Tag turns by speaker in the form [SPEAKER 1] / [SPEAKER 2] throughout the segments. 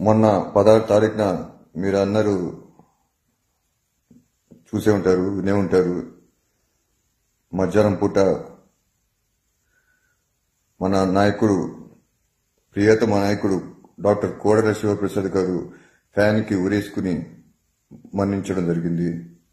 [SPEAKER 1] మొన్న పదహారు తారీఖున మీరు అందరూ చూసే ఉంటారు వినే ఉంటారు మధ్యాహ్నం పూట మన నాయకుడు ప్రియతమ నాయకుడు డాక్టర్ కోడల శివప్రసాద్ గారు ఫ్యాన్కి ఉరేసుకుని మరణించడం జరిగింది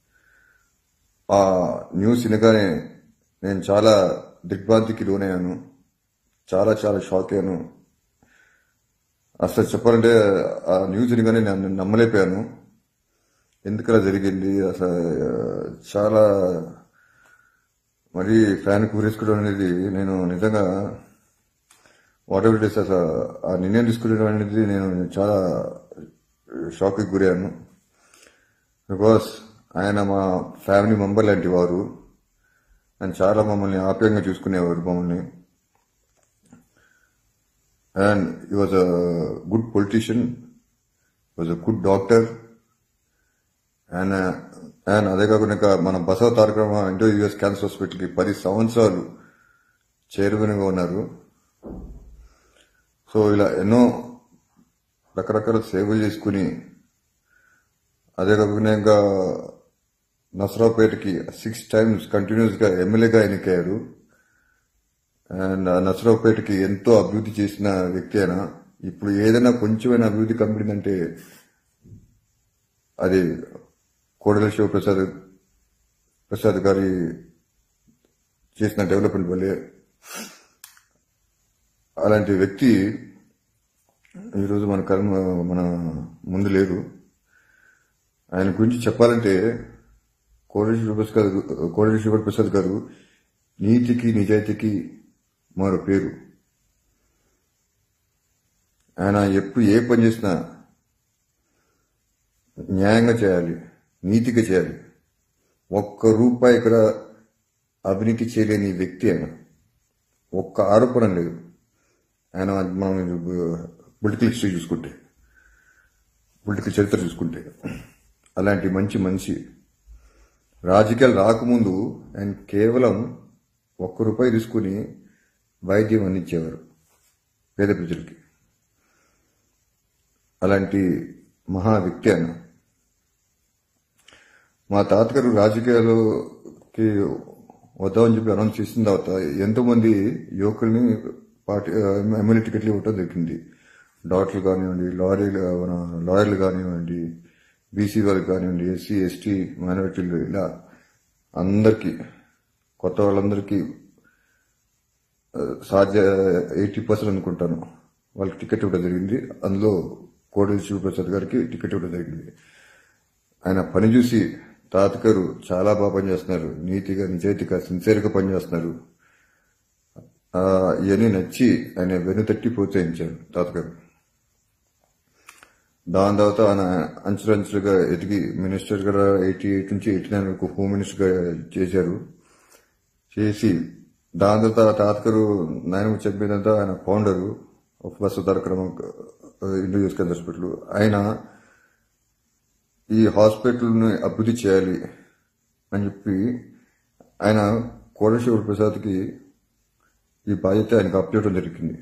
[SPEAKER 1] ఆ న్యూస్ వినగానే నేను చాలా దిగ్భ్రాంతికి లోనయ్యాను చాలా చాలా షాక్ అయ్యాను అసలు చెప్పాలంటే ఆ న్యూస్ వినగానే నేను నమ్మలేకపోయాను ఎందుకలా జరిగింది అసలు ఆ, చాలా మరి ఫ్యాన్ కూరేసుకోవడం అనేది నేను నిజంగా వాట్ ఎవర్ ఇట్ ఇస్ అసలు ఆ నిర్ణయం తీసుకోవడం అనేది నేను చాలా షాక్కి గురయ్యాను బికాస్ ఆయన మా ఫ్యామిలీ మెంబర్ లాంటి వారు ఆయన చాలా మమ్మల్ని ఆప్యాయంగా చూసుకునేవారు మమ్మల్ని and he was a good politician was a good doctor and and అదే కాకుండా ఇంకా మన Basava Taraka Rama Indo US cancer హాస్పిటల్కి పది సంవత్సరాలు చైర్మన్గా ఉన్నారు సో ఇలా ఎన్నో రకరకాల సేవలు చేసుకుని అదే కాకుండా ఇంకా నసరావుపేటకి సిక్స్ టైమ్స్ కంటిన్యూస్ గా ఎమ్మెల్యేగా ఎన్నికయ్యారు అండ్ ఆ నసరావుపేటకి ఎంతో అభివృద్ధి చేసిన వ్యక్తి అయినా ఇప్పుడు ఏదైనా కొంచెమైనా అభివృద్ధి కనబడిందంటే అది కోడెల శివప్రసాద్ ప్రసాద్ గారి చేసిన డెవలప్మెంట్ వల్లే అలాంటి వ్యక్తి ఈరోజు మన కర్మ మన ముందు లేరు ఆయన గురించి చెప్పాలంటే కోడలి శివప్రసాద్ కోడలి శివప్రసాద్ గారు నీతికి నిజాయితీకి మరో పేరు ఆయన ఎప్పుడు ఏ పని చేసినా న్యాయంగా చేయాలి నీతిగా చేయాలి ఒక్క రూపాయి కూడా అవినీతి చేయలేని వ్యక్తి ఆయన ఒక్క ఆరోపణ లేదు ఆయన మనం పొలిటికల్ హిస్టరీ చూసుకుంటే పొలిటికల్ చరిత్ర చూసుకుంటే అలాంటి మంచి మనిషి రాజకీయాలు రాకముందు ఆయన కేవలం ఒక్క రూపాయి తీసుకుని వైద్యం అందించేవారు పేద ప్రజలకి అలాంటి మహా వ్యక్తి ఆయన మా తాతగారు రాజకీయాలకి వద్దామని చెప్పి అనౌన్స్ చేసిన తర్వాత ఎంతో మంది యువకుల్ని పార్టీ ఎమ్మెల్యే టికెట్లు ఇవ్వటం జరిగింది డాక్టర్లు కానివ్వండి లారీలు మన లాయర్లు కానివ్వండి బీసీ వాళ్ళకి కానివ్వండి ఎస్సీ ఎస్టీ మైనారిటీలు ఇలా అందరికీ కొత్త వాళ్ళందరికీ ఆ, సాధ్య ఎయిటీ పర్సెంట్ అనుకుంటాను వాళ్ళకి టికెట్ ఇవ్వడం జరిగింది అందులో కోడలి శివప్రసాద్ గారికి టికెట్ ఇవ్వడం జరిగింది ఆయన పని చూసి తాతగారు చాలా బాగా పనిచేస్తున్నారు నీతిగా నిజాయితీగా సిన్సియర్గా పనిచేస్తున్నారు ఆ, ఇవన్నీ నచ్చి ఆయన వెనుతట్టి ప్రోత్సహించారు తాతగారు దాని తర్వాత ఆయన అంచులంచులుగా ఎదిగి మినిస్టర్ గా ఎయిటీ ఎయిట్ నుంచి ఎయిటీ నైన్ వరకు హోమ్ మినిస్టర్ గా చేశారు చేసి దాని తర్వాత తాతగారు నాయనమ్మ చెప్పినంత ఆయన ఫౌండర్ ఆఫ్ బస్సు కార్యక్రమం ఇండియా యూస్ క్యాన్సర్ హాస్పిటల్ ఆయన ఈ హాస్పిటల్ని అభివృద్ధి చేయాలి అని చెప్పి ఆయన కోడశివర ప్రసాద్కి ఈ బాధ్యత ఆయనకు అప్పచేయడం జరిగింది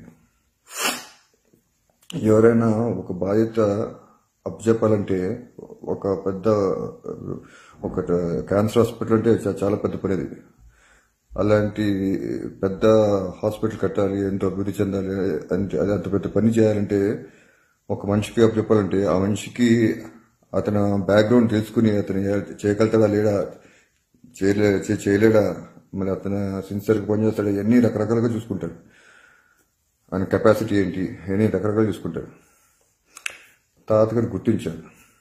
[SPEAKER 1] ఎవరైనా ఒక బాధ్యత అప్పచెప్పాలంటే ఒక పెద్ద ఒక క్యాన్సర్ హాస్పిటల్ అంటే చా- చాలా పెద్ద పని అది అలాంటి పెద్ద హాస్పిటల్ కట్టాలి ఎంతో అభివృద్ధి చెందాలి అంటే అది అంత పెద్ద పని చేయాలంటే ఒక మనిషికి అప్పచెప్పాలంటే ఆ మనిషికి అతను బ్యాక్గ్రౌండ్ తెలుసుకుని అతను ఏ- చేయగలుగుతాడా లేడా చేయలే చే- చేయలేడా మళ్ళీ అతను సిన్సియర్గా పనిచేస్తాడా ఇవన్నీ రకరకాలుగా చూసుకుంటాడు ఆయన కెపాసిటీ ఏంటి అని రకరకాలు చూసుకుంటారు తాతగారు గుర్తించారు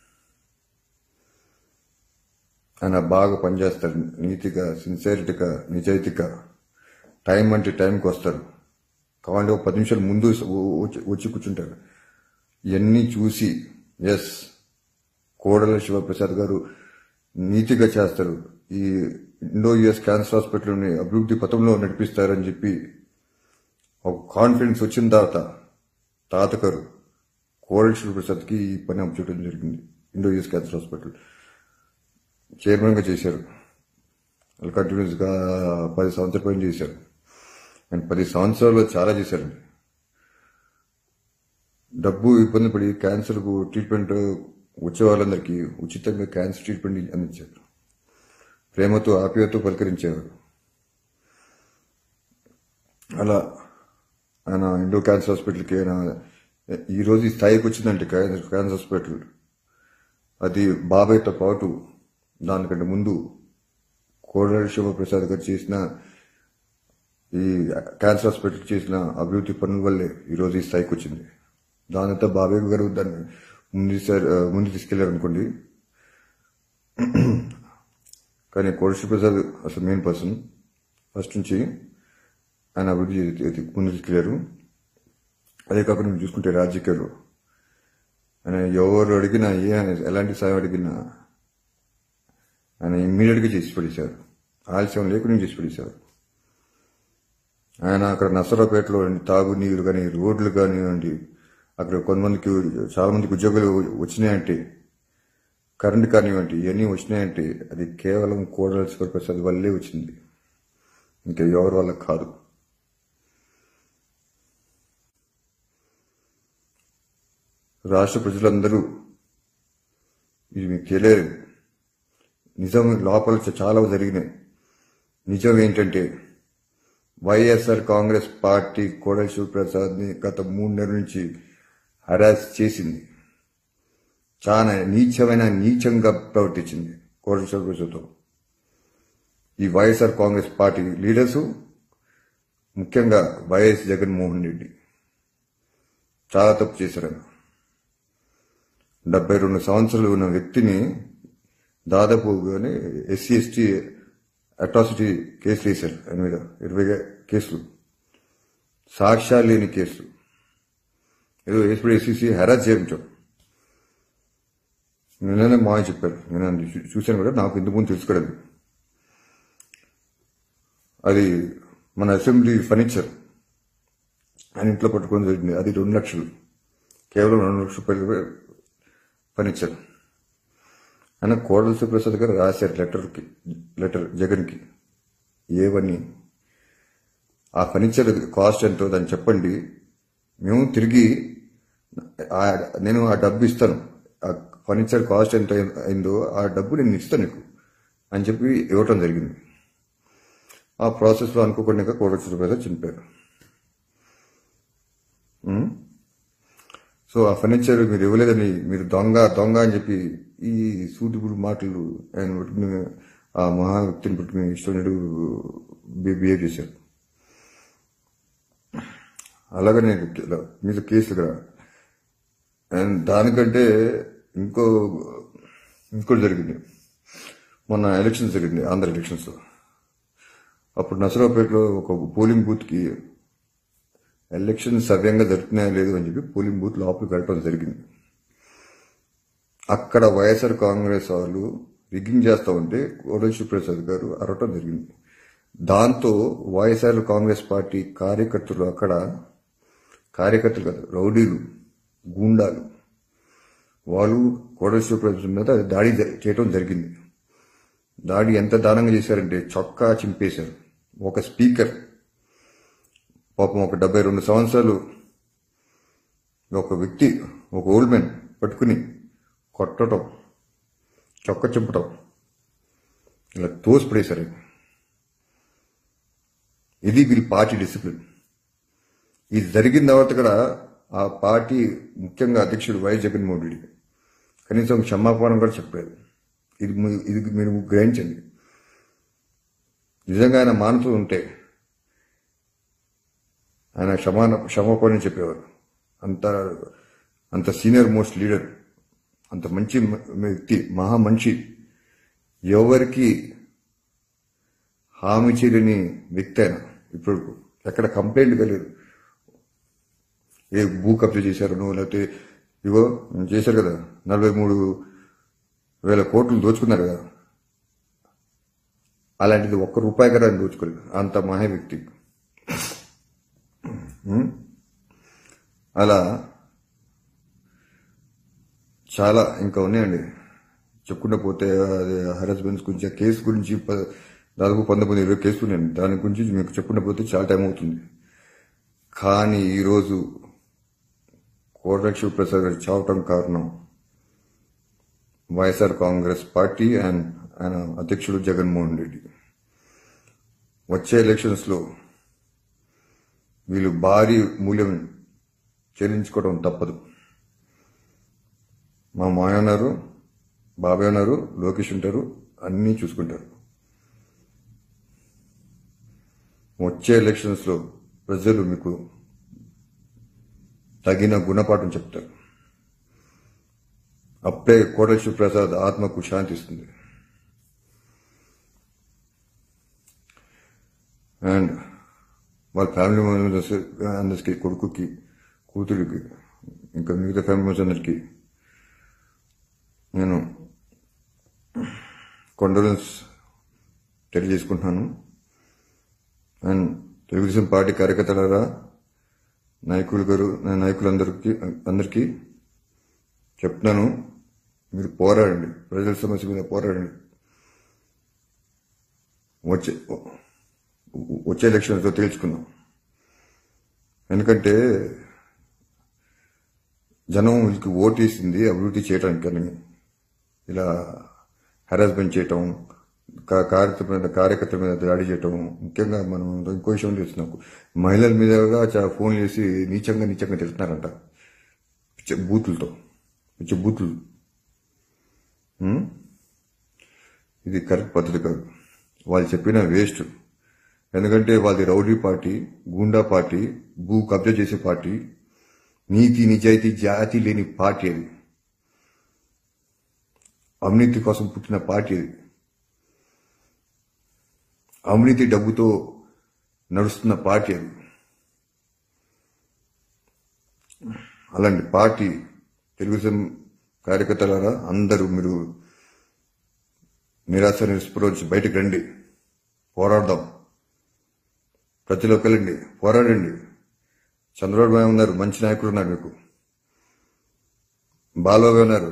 [SPEAKER 1] ఆయన బాగా పనిచేస్తారు నీతిగా సిన్సియరిటీగా నిజాయితీగా టైం అంటే టైంకి వస్తారు కావాలంటే ఒక పది నిమిషాలు ముందు వచ్చి- వచ్చి కూర్చుంటారు ఇవన్నీ చూసి ఎస్ కోడల శివప్రసాద్ గారు నీతిగా చేస్తారు ఈ ఇండో యుఎస్ క్యాన్సర్ హాస్పిటల్ని అభివృద్ధి పథంలో నడిపిస్తారని చెప్పి ఒక కాన్ఫిడెన్స్ వచ్చిన తర్వాత తాతగారు కోడల శివప్రసాద్కి ఈ పని అప్పచెప్పడం జరిగింది ఇండో యూఎస్ క్యాన్సర్ హాస్పిటల్ చైర్మన్గా చేశారు వాళ్ళు కంటిన్యూస్గా పది సంవత్సరాల పని చేశారు అండ్ పది సంవత్సరాల్లో చాలా చేశారండి డబ్బు ఇబ్బంది పడి క్యాన్సర్కు ట్రీట్మెంట్ వచ్చే వాళ్ళందరికీ ఉచితంగా క్యాన్సర్ ట్రీట్మెంట్ అందించారు ప్రేమతో ఆప్యాయతో పలకరించేవారు అలా ఆయన ఇండో క్యాన్సర్ హాస్పిటల్కి ఆయన ఈ రోజు ఈ స్థాయికి వచ్చిందంటే క్యాన్సర్ క్యాన్సర్ హాస్పిటల్ అది బాబాయ్తో పాటు దానికంటే ముందు కోడారి శివప్రసాద్ గారు చేసిన ఈ క్యాన్సర్ హాస్పిటల్ చేసిన అభివృద్ధి పనుల వల్లే ఈరోజు ఈ స్థాయికి వచ్చింది దానంతా బాబాయ్ గారు దాన్ని ముందు తీసారు- ముందు తీసుకెళ్లారు అనుకోండి కానీ కోడశ్రీ ప్రసాద్ అసలు మెయిన్ పర్సన్ ఫస్ట్ నుంచి ఆయన అభివృద్ధి చేసి- ముందు తీసుకెళ్లారు అదే కాకుండా మీరు చూసుకుంటే రాజకీయాలు ఆయన ఎవరు అడిగినా ఏ ఎలాంటి సాయం అడిగినా ఆయన ఇమ్మీడియట్ గా చేసి పడేశారు ఆలస్యం లేకుండా చేసి పడేశారు ఆయన అక్కడ నసరాపేటలో తాగునీరు కానీ రోడ్లు కానివ్వండి అక్కడ కొంతమందికి చాలా మందికి ఉద్యోగాలు వచ్చినాయంటే కరెంట్ కానివ్వండి ఇవన్నీ వచ్చినాయంటే అది కేవలం కోడల శివప్రసాద్ వల్లే వచ్చింది ఇంకా ఎవరి వల్ల కాదు రాష్ట్ర ప్రజలందరూ ఇది మీకు తెలియదు నిజం లోపల చాలా జరిగినాయి నిజం ఏంటంటే వైఎస్ఆర్ కాంగ్రెస్ పార్టీ కోడలి శివప్రసాద్ ని గత మూడు నెలల నుంచి హరాస్ చేసింది చాలా నీచమైన నీచంగా ప్రవర్తించింది కోడలి శివప్రసాద్తో ఈ వైఎస్ఆర్ కాంగ్రెస్ పార్టీ లీడర్స్ ముఖ్యంగా వైఎస్ జగన్మోహన్ రెడ్డి చాలా తప్పు చేశారు ఆయన. డెబ్బై రెండు సంవత్సరాలు ఉన్న వ్యక్తిని దాదాపు ఎస్సీ ఎస్టీ అట్రాసిటీ కేసులు వేశారు ఆయన మీద ఇరవై కేసులు సాక్ష్యాలు లేని కేసులు ఏదో వేసుడు ఎస్సీసీ హెరాస్ చేయించాం నిన్ననే మాయ చెప్పారు నేను అది చూ- చూశాను కూడా నాకు ఇంతకు ముందు తెలుసు కూడా అది. అది మన అసెంబ్లీ ఫర్నిచర్ ఆయన ఇంట్లో పట్టుకొని జరిగింది అది రెండు లక్షలు కేవలం రెండు లక్షల రూపాయలు ఫర్నిచర్ ఆయన కోడల సుప్రసాద్ గారు రాశారు లెటర్కి లెటర్ జగన్కి ఏవని ఆ ఫర్నిచర్ కాస్ట్ ఎంతో దాన్ని చెప్పండి మేము తిరిగి ఆ- నేను ఆ డబ్బు ఇస్తాను ఆ ఫర్నిచర్ కాస్ట్ ఎంత అయిందో ఆ డబ్బు నేను ఇస్తాను నీకు అని చెప్పి ఇవ్వటం జరిగింది ఆ ప్రాసెస్లో అనుకోకుండా కోడల సుప్రసాద్ చనిపోయారు ఉం? సో ఆ ఫర్నిచర్ మీరు ఇవ్వలేదని మీరు దొంగ దొంగ అని చెప్పి ఈ సూటిబుల్ మాటలు ఆయన పట్టుకుని ఆ మహా వ్యక్తిని పట్టుకుని ఇష్టం బిహేవ్ చేశారు అలాగనే ఇలా మీద కేసులు కదా అండ్ దానికంటే ఇంకో ఇంకోటి జరిగింది మొన్న ఎలక్షన్స్ జరిగింది ఆంధ్ర ఎలక్షన్స్ అప్పుడు నసరావుపేటలో ఒక పోలింగ్ బూత్ కి ఎలక్షన్ సవ్యంగా జరుగుతున్నాయా లేదు అని చెప్పి పోలింగ్ బూత్ లోపలికి వెళ్ళడం జరిగింది అక్కడ వైఎస్ఆర్ కాంగ్రెస్ వాళ్ళు రిగ్గింగ్ చేస్తా ఉంటే కోడలి శివప్రసాద్ గారు అరవటం జరిగింది దాంతో వైఎస్ఆర్ కాంగ్రెస్ పార్టీ కార్యకర్తలు అక్కడ కార్యకర్తలు కాదు రౌడీలు గూండాలు వాళ్ళు కోడలి శివప్రసాద్ మీద దాడి జ- చేయటం జరిగింది దాడి ఎంత దారుణంగా చేశారంటే చొక్కా చింపేశారు ఒక స్పీకర్ పాపం ఒక డెబ్బై రెండు సంవత్సరాలు ఒక వ్యక్తి ఒక ఓల్డ్ మ్యాన్ పట్టుకుని కొట్టడం చొక్క చింపటం ఇలా తోసిపడేశారు ఇది వీళ్ళ పార్టీ డిసిప్లిన్ ఇది జరిగిన తర్వాత కూడా ఆ పార్టీ ముఖ్యంగా అధ్యక్షుడు వైఎస్ జగన్మోహన్ రెడ్డి కనీసం క్షమాపణ కూడా చెప్పలేదు ఇది మీ- ఇది మీరు గ్రహించండి నిజంగా ఆయన మానతో ఉంటే ఆయన క్షమాన క్షమాపణ చెప్పేవారు అంత అంత సీనియర్ మోస్ట్ లీడర్ అంత మంచి మ- వ్యక్తి మహా మనిషి ఎవరికి హామీ చేయలేని వ్యక్తి ఆయన ఇప్పుడు ఎక్కడ కంప్లైంట్ కలిగదు ఏ భూ కబ్జా చేశారనో లేకపోతే ఇగో చేశారు కదా నలభై మూడు వేల కోట్లు దోచుకున్నారు కదా అలాంటిది ఒక్క రూపాయి కదా ఆయన దోచుకోలేదు అంత మహా వ్యక్తి ఉం? అలా చాలా ఇంకా ఉన్నాయండి చెప్పుకుంటూ పోతే అది హరాస్మెంట్స్ గురించి ఆ కేసు గురించి ప- దాదాపు పంతొమ్మిది ఇరవై కేసులు ఉన్నాయండి దాని గురించి మీకు చెప్పుకుంటూ పోతే చాలా టైం అవుతుంది కానీ ఈరోజు కోటక్ శివప్రసాద్ గారు చావటం కారణం వైఎస్ఆర్ కాంగ్రెస్ పార్టీ అండ్ ఆయన అధ్యక్షుడు జగన్మోహన్ రెడ్డి వచ్చే ఎలక్షన్స్ లో వీళ్ళు భారీ మూల్యం చెల్లించుకోవడం తప్పదు మా మాయ ఉన్నారు బాబాయ్ ఉన్నారు లోకేష్ ఉంటారు అన్నీ చూసుకుంటారు వచ్చే ఎలక్షన్స్ లో ప్రజలు మీకు తగిన గుణపాఠం చెప్తారు అప్పుడే కోటల శివప్రసాద్ ఆత్మకు శాంతి ఇస్తుంది అండ్ వాళ్ళ ఫ్యామిలీ మెంబర్స్ అందరికి కొడుకుకి కూతురికి ఇంకా మిగతా ఫ్యామిలీ మెంబర్స్ అందరికి నేను కొండలెన్స్ తెలియజేసుకుంటున్నాను అండ్ తెలుగుదేశం పార్టీ కార్యకర్తలారా నాయకులు గారు నాయకులందరికీ అందరికీ చెప్తున్నాను మీరు పోరాడండి ప్రజల సమస్య మీద పోరాడండి వచ్చే వచ్చే ఎలక్షన్తో తేల్చుకుందాం ఎందుకంటే జనం వీళ్ళకి ఓటేసింది అభివృద్ధి చేయడానికి కానీ ఇలా హెరాస్మెంట్ చేయటం కా- కార్యకర్త మీద కార్యకర్త మీద దాడి చేయటం ముఖ్యంగా మనం ఇంకో విషయం తెలుస్తున్నాం మహిళల మీదగా చా- ఫోన్ చేసి నీచంగా నీచంగా తిడుతున్నారంట పిచ్చ బూతులతో పిచ్చ బూతులు ఉం? ఇది కరెక్ట్ పద్ధతి కాదు వాళ్ళు చెప్పిన వేస్ట్ ఎందుకంటే వాళ్ళది రౌడీ పార్టీ గూండా పార్టీ భూ కబ్జా చేసే పార్టీ నీతి నిజాయితీ జాతి లేని పార్టీ అది అవినీతి కోసం పుట్టిన పార్టీ అది అవినీతి డబ్బుతో నడుస్తున్న పార్టీ అది అలాంటి పార్టీ తెలుగుదేశం కార్యకర్తలారా అందరూ మీరు నిరాశ నిస్పృహ నుంచి బయటకు రండి పోరాడదాం ప్రతిలోకి వెళ్ళండి పోరాడండి చంద్రబాబు నాయుడు ఉన్నారు మంచి నాయకులు ఉన్నారు మీకు బాలబాబు ఉన్నారు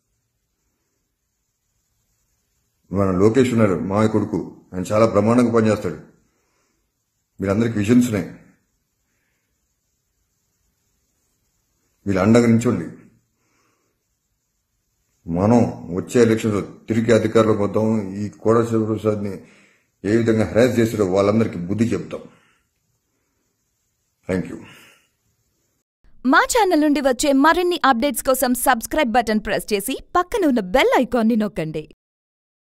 [SPEAKER 1] మన లోకేష్ ఉన్నారు మామయ్య కొడుకు ఆయన చాలా బ్రహ్మాండంగా పనిచేస్తాడు వీళ్ళందరికీ విజన్స్ ఉన్నాయి వీళ్ళు అండగా నించోండి మనం వచ్చే ఎలక్షన్స్ తిరిగి అధికారంలోకి వద్దాం ఈ కోడ శివప్రసాద్ని ఏ విధంగా హెరాస్ చేసారో వాళ్ళందరికీ బుద్ధి చెప్తాం థ్యాంక్ యూ
[SPEAKER 2] మా ఛానల్ నుండి వచ్చే మరిన్ని అప్డేట్స్ కోసం సబ్స్క్రైబ్ బటన్ ప్రెస్ చేసి పక్కన ఉన్న బెల్ ఐకాన్ని నొక్కండి